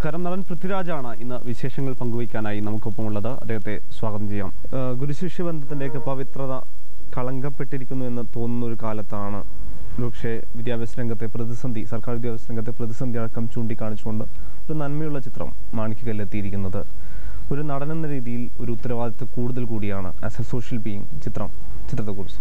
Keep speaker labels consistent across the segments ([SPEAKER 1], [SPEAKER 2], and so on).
[SPEAKER 1] നമസ്കാരം നടൻ പൃഥ്വിരാജാണ് ഇന്ന് വിശേഷങ്ങൾ പങ്കുവയ്ക്കാനായി നമുക്കൊപ്പമുള്ളത് അദ്ദേഹത്തെ സ്വാഗതം ചെയ്യാം ഏഹ് ഗുരുശിഷ്യ ബന്ധത്തിൻ്റെയൊക്കെ പവിത്രത കളങ്കപ്പെട്ടിരിക്കുന്നു എന്ന് തോന്നുന്ന ഒരു കാലത്താണ് ഒരുപക്ഷെ വിദ്യാഭ്യാസ രംഗത്തെ പ്രതിസന്ധി സർക്കാർ വിദ്യാഭ്യാസ രംഗത്തെ പ്രതിസന്ധി അടക്കം ചൂണ്ടിക്കാണിച്ചുകൊണ്ട് ഒരു നന്മയുള്ള ചിത്രം മാണിക്കുകല്ലെത്തിയിരിക്കുന്നത് ഒരു നടനെന്ന രീതിയിൽ ഒരു ഉത്തരവാദിത്വം കൂടുതൽ കൂടിയാണ് ആസ് എ സോഷ്യൽ ബീയിങ് ചിത്രം ചിത്രത്തെക്കുറിച്ച്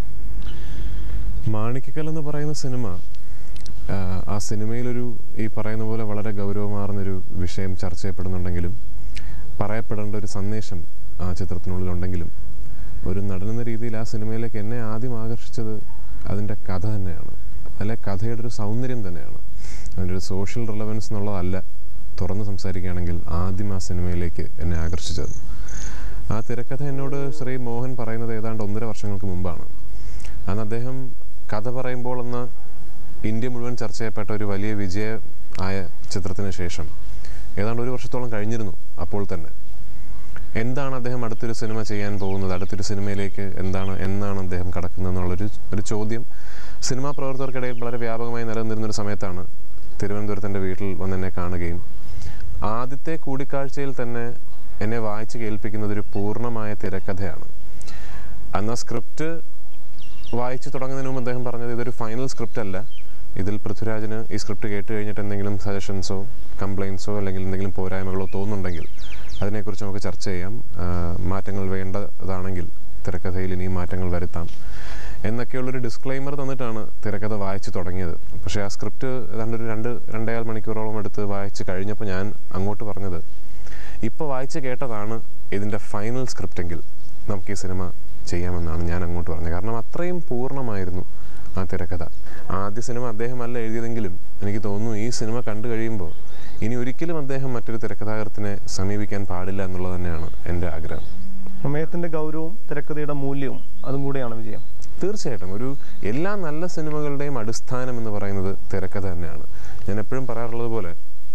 [SPEAKER 2] മാണിക്കക്കൽ എന്ന് പറയുന്ന സിനിമ ആ, ആ സിനിമയിലൊരു ഈ പറയുന്ന പോലെ വളരെ ഗൗരവമാർന്നൊരു വിഷയം ചർച്ച ചെയ്യപ്പെടുന്നുണ്ടെങ്കിലും പറയപ്പെടേണ്ട ഒരു സന്ദേശം ആ ചിത്രത്തിനുള്ളിലുണ്ടെങ്കിലും ഒരു നടനെന്ന രീതിയിൽ ആ സിനിമയിലേക്ക് എന്നെ ആദ്യം ആകർഷിച്ചത് അതിൻ്റെ കഥ തന്നെയാണ് അല്ലെ കഥയുടെ ഒരു സൗന്ദര്യം തന്നെയാണ് അതിൻ്റെ ഒരു സോഷ്യൽ റിലവൻസ് എന്നുള്ളതല്ല തുറന്ന് സംസാരിക്കുകയാണെങ്കിൽ ആദ്യം ആ സിനിമയിലേക്ക് എന്നെ ആകർഷിച്ചത് ആ തിരക്കഥ എന്നോട് ശ്രീ മോഹൻ പറയുന്നത് ഏതാണ്ട് ഒന്നര വർഷങ്ങൾക്ക് മുമ്പാണ് അന്ന് അദ്ദേഹം കഥ പറയുമ്പോൾ എന്ന ഇന്ത്യ മുഴുവൻ ചർച്ച ചെയ്യപ്പെട്ട ഒരു വലിയ വിജയ ആയ ചിത്രത്തിന് ശേഷം ഏതാണ്ട് ഒരു വർഷത്തോളം കഴിഞ്ഞിരുന്നു അപ്പോൾ തന്നെ എന്താണ് അദ്ദേഹം അടുത്തൊരു സിനിമ ചെയ്യാൻ പോകുന്നത് അടുത്തൊരു സിനിമയിലേക്ക് എന്താണ് എന്നാണ് അദ്ദേഹം കടക്കുന്നത് എന്നുള്ളൊരു ഒരു ചോദ്യം സിനിമാ പ്രവർത്തകർക്കിടയിൽ വളരെ വ്യാപകമായി നിലനിന്നിരുന്ന ഒരു സമയത്താണ് തിരുവനന്തപുരത്ത് എൻ്റെ വീട്ടിൽ വന്ന് എന്നെ കാണുകയും ആദ്യത്തെ കൂടിക്കാഴ്ചയിൽ തന്നെ എന്നെ വായിച്ച് കേൾപ്പിക്കുന്നത് ഒരു പൂർണ്ണമായ തിരക്കഥയാണ് അന്ന് ആ സ്ക്രിപ്റ്റ് വായിച്ചു തുടങ്ങുന്നതിന് മുമ്പ് അദ്ദേഹം പറഞ്ഞത് ഇതൊരു ഫൈനൽ സ്ക്രിപ്റ്റ് അല്ല ഇതിൽ പൃഥ്വിരാജിന് ഈ സ്ക്രിപ്റ്റ് കേട്ട് കഴിഞ്ഞിട്ട് എന്തെങ്കിലും സജഷൻസോ കംപ്ലയിൻസോ അല്ലെങ്കിൽ എന്തെങ്കിലും പോരായ്മകളോ തോന്നുന്നുണ്ടെങ്കിൽ അതിനെക്കുറിച്ച് നമുക്ക് ചർച്ച ചെയ്യാം ആ, മാറ്റങ്ങൾ വേണ്ടതാണെങ്കിൽ തിരക്കഥയിൽ ഇനിയും മാറ്റങ്ങൾ വരുത്താം എന്നൊക്കെയുള്ളൊരു ഡിസ്ക്ലൈമർ തന്നിട്ടാണ് തിരക്കഥ വായിച്ചു തുടങ്ങിയത് പക്ഷേ ആ സ്ക്രിപ്റ്റ് ഏതാണ്ട് ഒരു രണ്ട് രണ്ടേകാൽ മണിക്കൂറോളം എടുത്ത് വായിച്ച് കഴിഞ്ഞപ്പോൾ ഞാൻ അങ്ങോട്ട് പറഞ്ഞത് ഇപ്പോൾ വായിച്ച് കേട്ടതാണ് ഇതിൻ്റെ ഫൈനൽ സ്ക്രിപ്റ്റെങ്കിൽ നമുക്ക് ഈ സിനിമ ചെയ്യാമെന്നാണ് ഞാൻ അങ്ങോട്ട് പറഞ്ഞത് കാരണം അത്രയും പൂർണ്ണമായിരുന്നു ആ തിരക്കഥ ആദ്യ സിനിമ അദ്ദേഹമല്ല എഴുതിയതെങ്കിലും എനിക്ക് തോന്നുന്നു ഈ സിനിമ കണ്ടു കഴിയുമ്പോൾ ഇനി ഒരിക്കലും അദ്ദേഹം മറ്റൊരു തിരക്കഥാകൃത്തിനെ സമീപിക്കാൻ പാടില്ല എന്നുള്ളത് തന്നെയാണ് എൻ്റെ ആഗ്രഹം
[SPEAKER 1] പ്രമേയത്തിൻ്റെ ഗൗരവവും തിരക്കഥയുടെ മൂല്യവും അതും കൂടെയാണ് വിജയം
[SPEAKER 2] തീർച്ചയായിട്ടും ഒരു എല്ലാ നല്ല സിനിമകളുടെയും അടിസ്ഥാനം എന്ന് പറയുന്നത് തിരക്കഥ തന്നെയാണ് ഞാൻ എപ്പോഴും പറയാറുള്ളത് പോലെ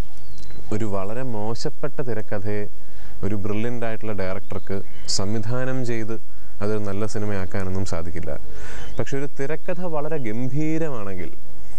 [SPEAKER 2] ഒരു വളരെ മോശപ്പെട്ട തിരക്കഥയെ ഒരു ബ്രില്യൻ്റ് ആയിട്ടുള്ള ഡയറക്ടർക്ക് സംവിധാനം ചെയ്ത് അതൊരു നല്ല സിനിമയാക്കാനൊന്നും സാധിക്കില്ല പക്ഷെ ഒരു തിരക്കഥ വളരെ ഗംഭീരമാണെങ്കിൽ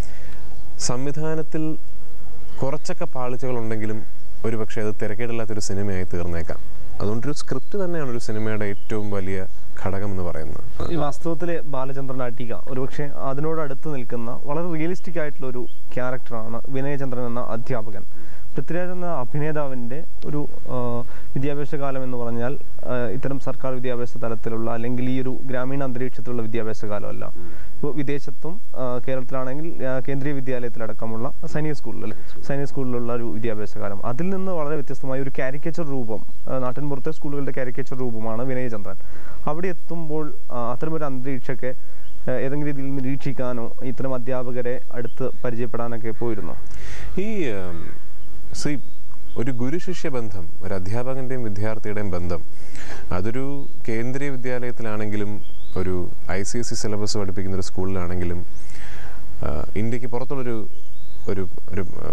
[SPEAKER 2] സംവിധാനത്തിൽ കുറച്ചൊക്കെ പാളിച്ചകളുണ്ടെങ്കിലും ഒരു പക്ഷേ അത് തിരക്കേടില്ലാത്തൊരു സിനിമയായി തീർന്നേക്കാം അതുകൊണ്ടൊരു സ്ക്രിപ്റ്റ് തന്നെയാണ് ഒരു സിനിമയുടെ ഏറ്റവും വലിയ ഘടകം എന്ന് പറയുന്നത്
[SPEAKER 1] ഈ വാസ്തവത്തിലെ ബാലചന്ദ്രൻ അട്ടിക ഒരുപക്ഷെ അതിനോട് അടുത്ത് നിൽക്കുന്ന വളരെ റിയലിസ്റ്റിക് ആയിട്ടുള്ള ഒരു ക്യാരക്ടറാണ് വിനയചന്ദ്രൻ എന്ന അധ്യാപകൻ പൃഥ്വിരാജ് എന്ന അഭിനേതാവിൻ്റെ ഒരു ആ, വിദ്യാഭ്യാസ കാലം എന്ന് പറഞ്ഞാൽ ആ, ഇത്തരം സർക്കാർ വിദ്യാഭ്യാസ തലത്തിലുള്ള അല്ലെങ്കിൽ ഈ ഒരു ഗ്രാമീണ അന്തരീക്ഷത്തിലുള്ള വിദ്യാഭ്യാസ കാലമല്ല ഇപ്പോൾ വിദേശത്തും ആ, കേരളത്തിലാണെങ്കിൽ ആ, കേന്ദ്രീയ വിദ്യാലയത്തിലടക്കമുള്ള സൈനിക സ്കൂളിൽ സൈനിക സ്കൂളിലുള്ള ഒരു വിദ്യാഭ്യാസ കാലം അതിൽ നിന്ന് വളരെ വ്യത്യസ്തമായ ഒരു കാരിക്കേച്ചർ രൂപം ആ, നാട്ടിൻപുറത്തെ സ്കൂളുകളുടെ കാരിക്കേച്ചർ രൂപമാണ് വിനയചന്ദ്രൻ അവിടെ എത്തുമ്പോൾ ആ, അത്തരമൊരു അന്തരീക്ഷമൊക്കെ ആ, ഏതെങ്കിലും രീതിയിൽ നിരീക്ഷിക്കാനോ ഇത്തരം അധ്യാപകരെ അടുത്ത് പരിചയപ്പെടാനൊക്കെ പോയിരുന്നു
[SPEAKER 2] ഈ സി ഒരു ഗുരുശിഷ്യ ബന്ധം ഒരു അധ്യാപകൻ്റെയും വിദ്യാർത്ഥിയുടെയും ബന്ധം അതൊരു കേന്ദ്രീയ വിദ്യാലയത്തിലാണെങ്കിലും ഒരു I C S C syllabus പഠിപ്പിക്കുന്ന ഒരു സ്കൂളിലാണെങ്കിലും ആ, ഇന്ത്യക്ക് പുറത്തുള്ളൊരു ഒരു ഒരു ആ,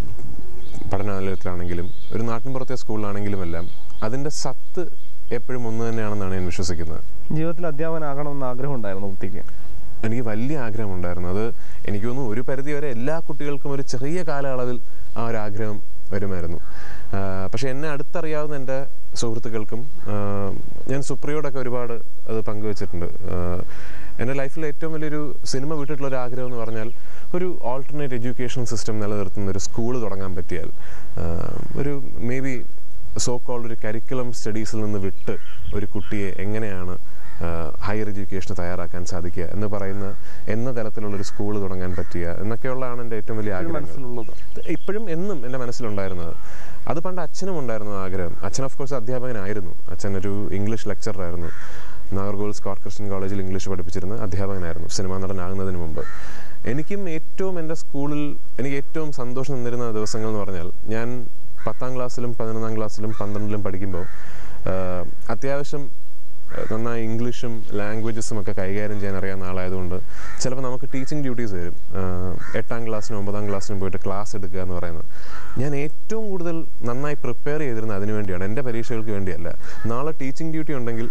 [SPEAKER 2] പഠനാലയത്തിലാണെങ്കിലും ഒരു നാട്ടിൻപുറത്തെ സ്കൂളിലാണെങ്കിലും എല്ലാം അതിൻ്റെ സത്ത് എപ്പോഴും ഒന്ന് തന്നെയാണെന്നാണ് ഞാൻ വിശ്വസിക്കുന്നത്
[SPEAKER 1] ജീവിതത്തിൽ അധ്യാപകനാകണമെന്ന് ആഗ്രഹം ഉണ്ടായിരുന്നു കുട്ടിക്ക്
[SPEAKER 2] എനിക്ക് വലിയ ആഗ്രഹമുണ്ടായിരുന്നു അത് എനിക്ക് തോന്നുന്നു ഒരു പരിധി വരെ എല്ലാ കുട്ടികൾക്കും ഒരു ചെറിയ കാലയളവിൽ ആ ഒരു ആഗ്രഹം വരുമായിരുന്നു ആ, പക്ഷെ എന്നെ അടുത്തറിയാവുന്ന എൻ്റെ സുഹൃത്തുക്കൾക്കും ആ, ഞാൻ സുപ്രിയോടൊക്കെ ഒരുപാട് അത് പങ്കുവച്ചിട്ടുണ്ട് ആ, എൻ്റെ ലൈഫിൽ ഏറ്റവും വലിയൊരു സിനിമ വിട്ടിട്ടുള്ള ഒരു ആഗ്രഹം എന്ന് പറഞ്ഞാൽ ഒരു ഓൾട്ടർനേറ്റ് എഡ്യൂക്കേഷൻ സിസ്റ്റം നിലനിർത്തുന്ന ഒരു സ്കൂൾ തുടങ്ങാൻ പറ്റിയാൽ ആ, ഒരു മേ ബി സോ കോൾഡ് ഒരു കരിക്കുലം സ്റ്റഡീസിൽ നിന്ന് വിട്ട് ഒരു കുട്ടിയെ എങ്ങനെയാണ് ഹയർ എഡ്യൂക്കേഷന് തയ്യാറാക്കാൻ സാധിക്കുക എന്ന് പറയുന്ന എന്ന തലത്തിലുള്ള ഒരു സ്കൂൾ തുടങ്ങാൻ പറ്റിയ എന്നൊക്കെയുള്ളതാണ് എൻ്റെ ഏറ്റവും വലിയ ആഗ്രഹം
[SPEAKER 1] മനസ്സിലുള്ളത്
[SPEAKER 2] ഇപ്പോഴും എന്നും എൻ്റെ മനസ്സിലുണ്ടായിരുന്നത് അത് പണ്ട് അച്ഛനും ഉണ്ടായിരുന്നു ആ ആഗ്രഹം അച്ഛൻ ഓഫ് കോഴ്സ് അധ്യാപകനായിരുന്നു അച്ഛൻ ഒരു ഇംഗ്ലീഷ് ലെക്ചറായിരുന്നു നാഗർകോവിൽ സ്കോട്ട് ക്രിസ്ത്യൻ കോളേജിൽ ഇംഗ്ലീഷ് പഠിപ്പിച്ചിരുന്ന അധ്യാപകനായിരുന്നു സിനിമാ നടനാകുന്നതിന് മുമ്പ് എനിക്കും ഏറ്റവും എൻ്റെ സ്കൂളിൽ എനിക്ക് ഏറ്റവും സന്തോഷം തന്നിരുന്ന ദിവസങ്ങൾ എന്ന് പറഞ്ഞാൽ ഞാൻ പത്താം ക്ലാസ്സിലും പതിനൊന്നാം ക്ലാസ്സിലും പന്ത്രണ്ടിലും പഠിക്കുമ്പോൾ ആഹ്, അത്യാവശ്യം ആഹ്, നന്നായി ഇംഗ്ലീഷും ലാംഗ്വേജസും ഒക്കെ കൈകാര്യം ചെയ്യാൻ അറിയാവുന്ന ആളായതുകൊണ്ട് ചിലപ്പോൾ നമുക്ക് ടീച്ചിങ് ഡ്യൂട്ടീസ് വരും ആഹ്, എട്ടാം ക്ലാസ്സിനും ഒമ്പതാം ക്ലാസ്സിനും പോയിട്ട് ക്ലാസ് എടുക്കുക എന്ന് പറയുന്നത് ഞാൻ ഏറ്റവും കൂടുതൽ നന്നായി പ്രിപ്പയർ ചെയ്തിരുന്നത് അതിനു വേണ്ടിയാണ് എൻ്റെ പരീക്ഷകൾക്ക് വേണ്ടിയല്ല നാളെ ടീച്ചിങ് ഡ്യൂട്ടി ഉണ്ടെങ്കിൽ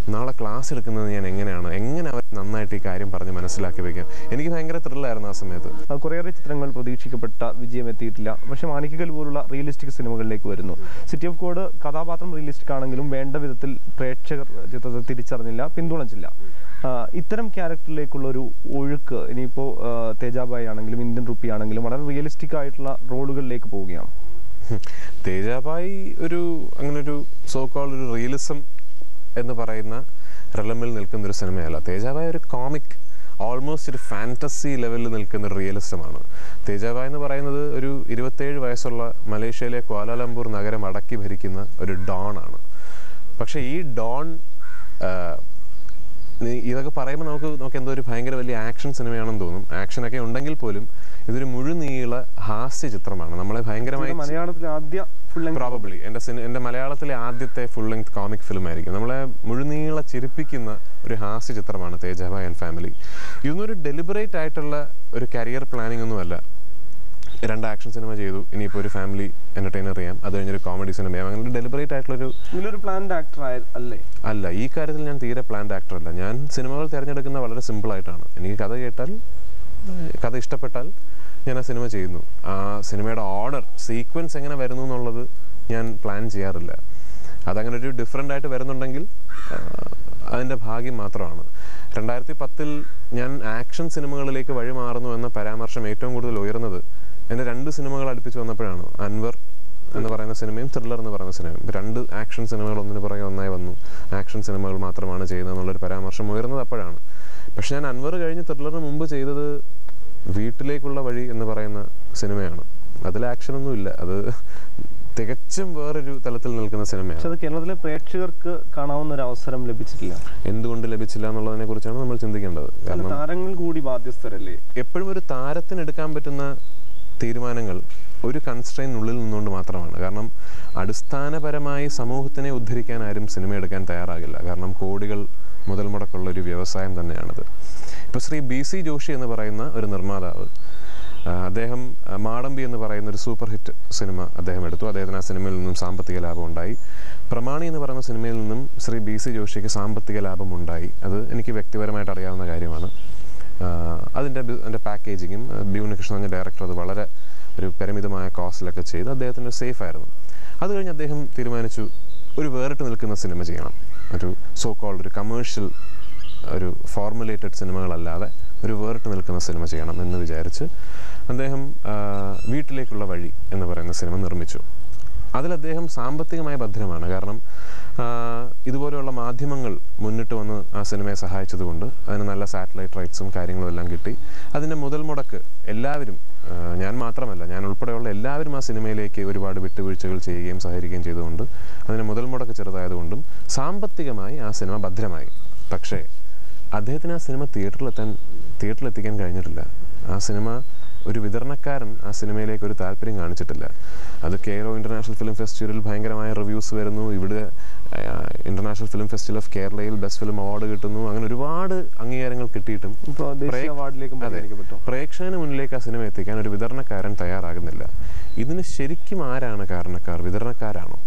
[SPEAKER 2] നാളെ ക്ലാസ് എടുക്കുന്നത് ഞാൻ എങ്ങനെയാണ് എങ്ങനെ അവർ നന്നായിട്ട് ഈ കാര്യം പറഞ്ഞ് മനസ്സിലാക്കി വെക്കാം എനിക്ക് ഭയങ്കര ത്രില്ലായിരുന്നു ആ സമയത്ത്
[SPEAKER 1] ആ, കുറേയേറെ ചിത്രങ്ങൾ പ്രതീക്ഷിക്കപ്പെട്ട വിജയം എത്തിയിട്ടില്ല പക്ഷെ മാണിക്കൽ പോലുള്ള റിയലിസ്റ്റിക് സിനിമകളിലേക്ക് വരുന്നു സിറ്റി ഓഫ് കോഡ് കഥാപാത്രം റിയലിസ്റ്റിക് ആണെങ്കിലും വേണ്ട വിധത്തിൽ പ്രേക്ഷകർ ചിത്രത്തെ തിരിച്ചറിഞ്ഞില്ല പിന്തുണച്ചില്ല ആ, ഇത്തരം ക്യാരക്ടറിലേക്കുള്ള ഒരു ഒഴുക്ക് ഇനിയിപ്പോൾ തേജാബായി ആണെങ്കിലും ഇന്ത്യൻ റുപ്പി ആണെങ്കിലും വളരെ റിയലിസ്റ്റിക് ആയിട്ടുള്ള റോളുകളിലേക്ക് പോവുകയാണ്
[SPEAKER 2] ഹും. തേജാബായി ഒരു അങ്ങനെ ഒരു സോ കോൾ ഒരു റിയലിസം എന്ന് പറയുന്ന റെലമിൽ നിൽക്കുന്ന ഒരു സിനിമയല്ല തേജാബായി ഒരു കോമിക് ഓൾമോസ്റ്റ് ഒരു ഫാൻറ്റസി ലെവലിൽ നിൽക്കുന്ന ഒരു റിയലിസമാണ് തേജാബായ് എന്ന് പറയുന്നത് ഒരു ഇരുപത്തേഴ് വയസ്സുള്ള മലേഷ്യയിലെ ക്വാലാലംപൂർ നഗരം അടക്കി ഭരിക്കുന്ന ഒരു ഡോൺ ആണ് പക്ഷേ ഈ ഡോൺ ആ, നീ- ഇതൊക്കെ പറയുമ്പോൾ നമുക്ക് നമുക്ക് എന്തോ ഒരു ഭയങ്കര വലിയ ആക്ഷൻ സിനിമയാണെന്ന് തോന്നും ആക്ഷനൊക്കെ ഉണ്ടെങ്കിൽ പോലും ഇതൊരു മുഴുനീള ഹാസ്യ ചിത്രമാണ് നമ്മളെ ഭയങ്കരമായി
[SPEAKER 1] മലയാളത്തിലെ ആദ്യ ഫുൾ
[SPEAKER 2] പ്രോബബ്ലി എൻ്റെ സിനി എൻ്റെ മലയാളത്തിലെ ആദ്യത്തെ ഫുൾ ലെങ്ത് കോമിക് ഫിലിം ആയിരിക്കും നമ്മളെ മുഴുനീള ചിരിപ്പിക്കുന്ന ഒരു ഹാസ്യ ചിത്രമാണ് തേജാബായ് ആൻഡ് ഫാമിലി ഇതൊന്നും ഒരു ഡെലിബറേറ്റ് ആയിട്ടുള്ള ഒരു കരിയർ പ്ലാനിംഗ് ഒന്നുമല്ല രണ്ട് ആക്ഷൻ സിനിമ ചെയ്തു ഇനിയിപ്പോൾ ഒരു ഫാമിലി എൻ്റർടൈനർ ചെയ്യാം അത് കഴിഞ്ഞൊരു കോമഡി സിനിമ ചെയ്യാം അങ്ങനെ ഡെലിബറേറ്റ് ആയിട്ടുള്ളൊരു
[SPEAKER 1] ഇതിലൊരു പ്ലാൻഡ് ആക്ടർ അല്ലേ
[SPEAKER 2] അല്ല ഈ കാര്യത്തിൽ ഞാൻ തീരെ പ്ലാൻഡ് ആക്ടർ അല്ല ഞാൻ സിനിമകൾ തിരഞ്ഞെടുക്കുന്ന വളരെ സിമ്പിളായിട്ടാണ് എനിക്ക് കഥ കേട്ടാൽ ഏഹ്, കഥ ഇഷ്ടപ്പെട്ടാൽ ഞാൻ ആ സിനിമ ചെയ്യുന്നു ആ സിനിമയുടെ ഓർഡർ സീക്വൻസ് എങ്ങനെ വരുന്നു എന്നുള്ളത് ഞാൻ പ്ലാൻ ചെയ്യാറില്ല അതങ്ങനെ ഒരു ഡിഫറെൻ്റ് ആയിട്ട് വരുന്നുണ്ടെങ്കിൽ ആഹ്, അതിൻ്റെ ഭാഗ്യം മാത്രമാണ് രണ്ടായിരത്തി പത്തിൽ ഞാൻ ആക്ഷൻ സിനിമകളിലേക്ക് വഴിമാറുന്നു എന്ന പരാമർശം ഏറ്റവും കൂടുതൽ ഉയർന്നത് എൻ്റെ രണ്ട് സിനിമകൾ അടുപ്പിച്ച് വന്നപ്പോഴാണ് അൻവർ എന്ന് പറയുന്ന സിനിമയും ത്രില്ലർ എന്ന് പറയുന്ന സിനിമയും ഇപ്പൊ രണ്ട് ആക്ഷൻ സിനിമകൾ ഒന്നിന് പുറകെ ഒന്നായി വന്നു ആക്ഷൻ സിനിമകൾ മാത്രമാണ് ചെയ്യുന്നത് എന്നുള്ളൊരു പരാമർശം ഉയർന്നത് അപ്പോഴാണ് പക്ഷെ ഞാൻ അൻവർ കഴിഞ്ഞ് ത്രില്ലറിന് മുമ്പ് ചെയ്തത് വീട്ടിലേക്കുള്ള വഴി എന്ന് പറയുന്ന സിനിമയാണ് അതിൽ ആക്ഷനൊന്നും ഇല്ല അത് തികച്ചും വേറൊരു തലത്തിൽ നിൽക്കുന്ന സിനിമയാണ്
[SPEAKER 1] പക്ഷെ അത് കേരളത്തിലെ പ്രേക്ഷകർക്ക് കാണാവുന്ന ഒരു അവസരം ലഭിച്ചിട്ടില്ല
[SPEAKER 2] എന്തുകൊണ്ട് ലഭിച്ചില്ല എന്നുള്ളതിനെ കുറിച്ചാണ് നമ്മൾ ചിന്തിക്കേണ്ടത്
[SPEAKER 1] അല്ല,
[SPEAKER 2] കാരണം
[SPEAKER 1] താരങ്ങൾ കൂടി ബാധ്യസ്ഥരല്ലേ
[SPEAKER 2] എപ്പോഴും ഒരു താരത്തിന് എടുക്കാൻ പറ്റുന്ന തീരുമാനങ്ങൾ ഒരു കൺസ്ട്രെയിനുള്ളിൽ നിന്നുകൊണ്ട് മാത്രമാണ് കാരണം അടിസ്ഥാനപരമായി സമൂഹത്തിനെ ഉദ്ധരിക്കാൻ ആരും സിനിമ എടുക്കാൻ തയ്യാറാകില്ല കാരണം കോടികൾ മുതൽ മുടക്കുള്ള ഒരു വ്യവസായം തന്നെയാണത് ഇപ്പോൾ ശ്രീ ബി സി ജോഷി എന്ന് പറയുന്ന ഒരു നിർമ്മാതാവ് ആ, അദ്ദേഹം ആ, മാടമ്പി എന്ന് പറയുന്ന ഒരു സൂപ്പർ ഹിറ്റ് സിനിമ അദ്ദേഹം എടുത്തു അദ്ദേഹത്തിന് ആ സിനിമയിൽ നിന്നും സാമ്പത്തിക ലാഭം ഉണ്ടായി പ്രമാണി എന്ന് പറയുന്ന സിനിമയിൽ നിന്നും ശ്രീ ബി സി ജോഷിക്ക് സാമ്പത്തിക ലാഭം ഉണ്ടായി അത് എനിക്ക് വ്യക്തിപരമായിട്ട് അറിയാവുന്ന കാര്യമാണ് ആഹ് അതിൻ്റെ ബി- അതിൻ്റെ പാക്കേജിങ്ങും ബി ഉണ്ണികൃഷ്ണൻ എന്ന ഡയറക്ടർ അത് വളരെ ഒരു പരിമിതമായ കോസ്റ്റിലൊക്കെ ചെയ്ത് അദ്ദേഹത്തിന് സേഫ് ആയിരുന്നു അത് കഴിഞ്ഞ് അദ്ദേഹം തീരുമാനിച്ചു ഒരു വേറിട്ട് നിൽക്കുന്ന സിനിമ ചെയ്യണം ഒരു സോ കോൾഡ് ഒരു കമേഴ്ഷ്യൽ ഒരു ഫോർമുലേറ്റഡ് സിനിമകളല്ലാതെ ഒരു വേറിട്ട് നിൽക്കുന്ന സിനിമ ചെയ്യണം എന്ന് വിചാരിച്ച് അദ്ദേഹം ആഹ് വീട്ടിലേക്കുള്ള വഴി എന്ന് പറയുന്ന സിനിമ നിർമ്മിച്ചു അതിൽ അദ്ദേഹം സാമ്പത്തികമായി ഭദ്രമാണ് കാരണം ആഹ് ഇതുപോലെയുള്ള മാധ്യമങ്ങൾ മുന്നിട്ട് വന്ന് ആ സിനിമയെ സഹായിച്ചതുകൊണ്ട് അതിന് നല്ല സാറ്റലൈറ്റ് റൈറ്റ്സും കാര്യങ്ങളും എല്ലാം കിട്ടി അതിൻ്റെ മുതൽ മുടക്ക് എല്ലാവരും ആഹ് ഞാൻ മാത്രമല്ല ഞാൻ ഉൾപ്പെടെയുള്ള എല്ലാവരും ആ സിനിമയിലേക്ക് ഒരുപാട് വിട്ടുവീഴ്ചകൾ ചെയ്യുകയും സഹകരിക്കുകയും ചെയ്തുകൊണ്ട് അതിന് മുതൽ മുടക്ക് ചെറുതായതുകൊണ്ടും സാമ്പത്തികമായി ആ സിനിമ ഭദ്രമായി പക്ഷേ അദ്ദേഹത്തിന് ആ സിനിമ തിയേറ്ററിലെത്താൻ തിയേറ്ററിലെത്തിക്കാൻ കഴിഞ്ഞിട്ടില്ല ആ സിനിമ ഒരു വിതരണക്കാരൻ ആ സിനിമയിലേക്ക് ഒരു താല്പര്യം കാണിച്ചിട്ടില്ല അത് കെയറോ ഇൻ്റർനാഷണൽ ഫിലിം ഫെസ്റ്റിവലിൽ ഭയങ്കരമായ റിവ്യൂസ് വരുന്നു ഇവിടെ ഇൻ്റർനാഷണൽ ഫിലിം ഫെസ്റ്റിവൽ ഓഫ് കേരളയിൽ ബെസ്റ്റ് ഫിലിം അവാർഡ് കിട്ടുന്നു അങ്ങനെ ഒരുപാട് അംഗീകാരങ്ങൾ കിട്ടിയിട്ടും
[SPEAKER 1] ഇപ്പോൾ ദേശീയ
[SPEAKER 2] പ്രേ-
[SPEAKER 1] അവാർഡിലേക്കും
[SPEAKER 2] അതെ.
[SPEAKER 1] പരിഗണിക്കപ്പെട്ടു
[SPEAKER 2] പ്രേക്ഷകന് മുന്നിലേക്ക് ആ സിനിമ എത്തിക്കാൻ ഒരു വിതരണക്കാരൻ തയ്യാറാകുന്നില്ല ഇതിന് ശരിക്കും ആരാണ് കാരണക്കാർ വിതരണക്കാരാണോ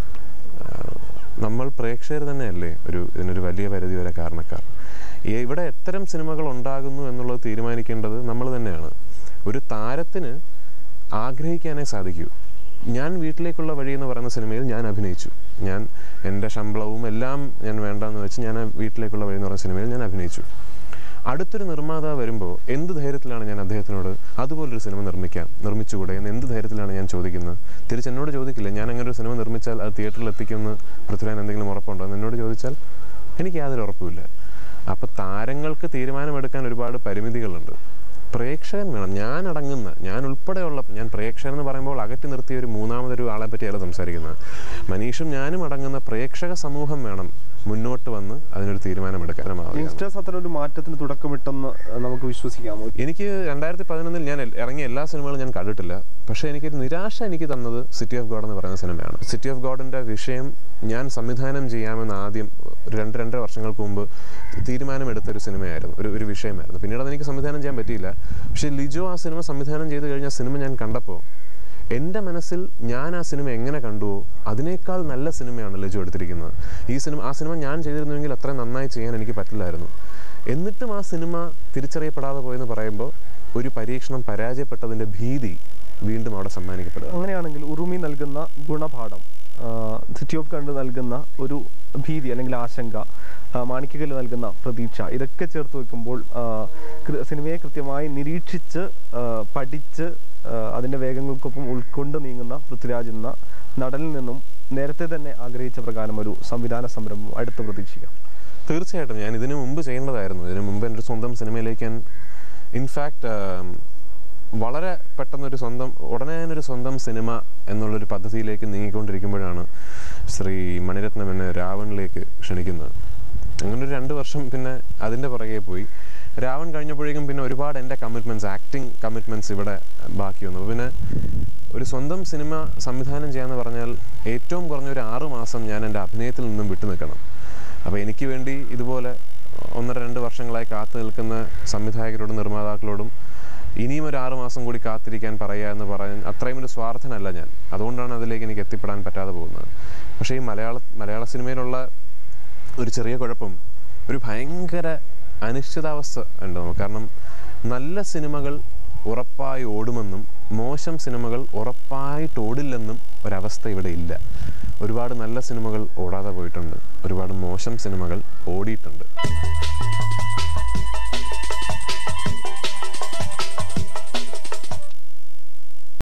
[SPEAKER 2] ആഹ് നമ്മൾ പ്രേക്ഷകർ തന്നെയല്ലേ ഒരു ഇതിനൊരു വലിയ പരിധി വരെ കാരണക്കാർ ഈ ഇവിടെ എത്തരം സിനിമകൾ ഉണ്ടാകുന്നു എന്നുള്ളത് തീരുമാനിക്കേണ്ടത് നമ്മൾ തന്നെയാണ് ഒരു താരത്തിന് ആഗ്രഹിക്കാനേ സാധിക്കൂ ഞാൻ വീട്ടിലേക്കുള്ള വഴി എന്ന് പറയുന്ന സിനിമയിൽ ഞാൻ അഭിനയിച്ചു ഞാൻ എൻ്റെ ശമ്പളവും എല്ലാം ഞാൻ വേണ്ടെന്ന് വെച്ച് ഞാൻ ആ വീട്ടിലേക്കുള്ള വഴി എന്ന് പറയുന്ന സിനിമയിൽ ഞാൻ അഭിനയിച്ചു അടുത്തൊരു നിർമ്മാതാവ് വരുമ്പോൾ എന്ത് ധൈര്യത്തിലാണ് ഞാൻ അദ്ദേഹത്തിനോട് അതുപോലൊരു സിനിമ നിർമ്മിക്കാം നിർമ്മിച്ചുകൂടെ എന്ന് എന്ത് ധൈര്യത്തിലാണ് ഞാൻ ചോദിക്കുന്നത് തിരിച്ച് എന്നോട് ചോദിക്കില്ല ഞാൻ അങ്ങനെ ഒരു സിനിമ നിർമ്മിച്ചാൽ അത് തിയേറ്ററിൽ എത്തിക്കുമെന്ന് പൃഥ്വിരാൻ എന്തെങ്കിലും ഉറപ്പുണ്ടോ എന്ന് എന്നോട് ചോദിച്ചാൽ എനിക്ക് യാതൊരു ഉറപ്പുമില്ല അപ്പോൾ താരങ്ങൾക്ക് തീരുമാനമെടുക്കാൻ ഒരുപാട് പരിമിതികളുണ്ട് പ്രേക്ഷകൻ വേണം ഞാൻ അടങ്ങുന്ന ഞാൻ ഉൾപ്പെടെയുള്ള ഞാൻ പ്രേക്ഷകൻ എന്ന് പറയുമ്പോൾ അകറ്റി നിർത്തിയ ഒരു മൂന്നാമതൊരു ആളെ പറ്റിയല്ല സംസാരിക്കുന്നത് മനീഷും ഞാനും അടങ്ങുന്ന പ്രേക്ഷക സമൂഹം വേണം മുന്നോട്ട് വന്ന് അതിനൊരു തീരുമാനമെടുക്കാനുമാവുക
[SPEAKER 1] യങ്സ്റ്റേഴ്സ് അത്തരം ഒരു മാറ്റത്തിന് തുടക്കമിട്ടെന്ന് നമുക്ക് വിശ്വസിക്കാമോ
[SPEAKER 2] എനിക്ക് രണ്ടായിരത്തി പതിനൊന്നിൽ ഞാൻ എൽ- ഇറങ്ങിയ എല്ലാ സിനിമകളും ഞാൻ കണ്ടിട്ടില്ല പക്ഷേ എനിക്കൊരു നിരാശ എനിക്ക് തന്നത് സിറ്റി ഓഫ് ഗോഡ് എന്ന് പറയുന്ന സിനിമയാണ് സിറ്റി ഓഫ് ഗോഡിൻ്റെ വിഷയം ഞാൻ സംവിധാനം ചെയ്യാമെന്ന് ആദ്യം ഒരു രണ്ട് രണ്ടര വർഷങ്ങൾക്ക് മുമ്പ് തീരുമാനമെടുത്ത ഒരു സിനിമയായിരുന്നു ഒരു ഒരു വിഷയമായിരുന്നു പിന്നീട് അതെനിക്ക് സംവിധാനം ചെയ്യാൻ പറ്റിയില്ല പക്ഷേ ലിജോ ആ സിനിമ സംവിധാനം ചെയ്ത് കഴിഞ്ഞ സിനിമ ഞാൻ കണ്ടപ്പോൾ എൻ്റെ മനസ്സിൽ ഞാൻ ആ സിനിമ എങ്ങനെ കണ്ടുവോ അതിനേക്കാൾ നല്ല സിനിമയാണ് ലജു എടുത്തിരിക്കുന്നത് ഈ സിനിമ ആ സിനിമ ഞാൻ ചെയ്തിരുന്നുവെങ്കിൽ അത്രയും നന്നായി ചെയ്യാൻ എനിക്ക് പറ്റില്ലായിരുന്നു എന്നിട്ടും ആ സിനിമ തിരിച്ചറിയപ്പെടാതെ പോയെന്ന് പറയുമ്പോൾ ഒരു പരീക്ഷണം പരാജയപ്പെട്ടതിൻ്റെ ഭീതി വീണ്ടും അവിടെ സമ്മാനിക്കപ്പെടുക
[SPEAKER 1] അങ്ങനെയാണെങ്കിൽ ഉറുമി നൽകുന്ന ഗുണപാഠം സിറ്റി ഓഫ് കണ്ട് നൽകുന്ന ഒരു ഭീതി അല്ലെങ്കിൽ ആശങ്ക ആ, മാണിക്യകല്ല് നൽകുന്ന പ്രതീക്ഷ ഇതൊക്കെ ചേർത്ത് വെക്കുമ്പോൾ ആ, കൃ- സിനിമയെ കൃത്യമായി നിരീക്ഷിച്ച് ആ, പഠിച്ച് ആ, അതിൻ്റെ വേഗങ്ങൾക്കൊപ്പം ഉൾക്കൊണ്ട് നീങ്ങുന്ന പൃഥ്വിരാജ് എന്ന നടനിൽ നിന്നും നേരത്തെ തന്നെ ആഗ്രഹിച്ച പ്രകാരം ഒരു സംവിധാന സംരംഭം അടുത്ത് പ്രതീക്ഷിക്കാം
[SPEAKER 2] തീർച്ചയായിട്ടും ഞാൻ ഇതിനു മുമ്പ് ചെയ്യേണ്ടതായിരുന്നു ഇതിനു മുമ്പ് എൻ്റെ ഒരു സ്വന്തം സിനിമയിലേക്ക് ഞാൻ ഇൻഫാക്റ്റ് വളരെ പെട്ടെന്നൊരു സ്വന്തം ഉടനെ തന്നെ ഒരു സ്വന്തം സിനിമ എന്നുള്ളൊരു പദ്ധതിയിലേക്ക് നീങ്ങിക്കൊണ്ടിരിക്കുമ്പോഴാണ് ശ്രീ മണിരത്നം എന്നെ രാവണിലേക്ക് ക്ഷണിക്കുന്നത് അങ്ങനെ ഒരു രണ്ട് വർഷം പിന്നെ അതിൻ്റെ പുറകെ പോയി രാവൺ കഴിഞ്ഞപ്പോഴേക്കും പിന്നെ ഒരുപാട് എൻ്റെ കമ്മിറ്റ്മെൻറ്റ്സ് ആക്ടിങ് കമ്മിറ്റ്മെൻറ്റ്സ് ഇവിടെ ബാക്കി വന്നു അപ്പോൾ പിന്നെ ഒരു സ്വന്തം സിനിമ സംവിധാനം ചെയ്യാന്ന് പറഞ്ഞാൽ ഏറ്റവും കുറഞ്ഞ ഒരു ആറ് മാസം ഞാൻ എൻ്റെ അഭിനയത്തിൽ നിന്നും വിട്ടു നിൽക്കണം അപ്പോൾ എനിക്ക് വേണ്ടി ഇതുപോലെ ഒന്നര രണ്ട് വർഷങ്ങളായി കാത്തു നിൽക്കുന്ന സംവിധായകരോടും നിർമ്മാതാക്കളോടും ഇനിയും ഒരു ആറ് മാസം കൂടി കാത്തിരിക്കാൻ പറയുക എന്ന് പറയാൻ അത്രയും ഒരു സ്വാർത്ഥനല്ല ഞാൻ അതുകൊണ്ടാണ് അതിലേക്ക് എനിക്ക് എത്തിപ്പെടാൻ പറ്റാതെ പോകുന്നത് പക്ഷേ ഈ മലയാള മലയാള സിനിമയിലുള്ള ഒരു ചെറിയ കുഴപ്പം ഒരു ഭയങ്കര അനിശ്ചിതാവസ്ഥ ഉണ്ട് നമുക്ക് കാരണം നല്ല സിനിമകൾ ഉറപ്പായി ഓടുമെന്നും മോശം സിനിമകൾ ഉറപ്പായിട്ട് ഓടില്ലെന്നും ഒരവസ്ഥ ഇവിടെ ഇല്ല ഒരുപാട് നല്ല സിനിമകൾ ഓടാതെ പോയിട്ടുണ്ട് ഒരുപാട് മോശം സിനിമകൾ ഓടിയിട്ടുണ്ട്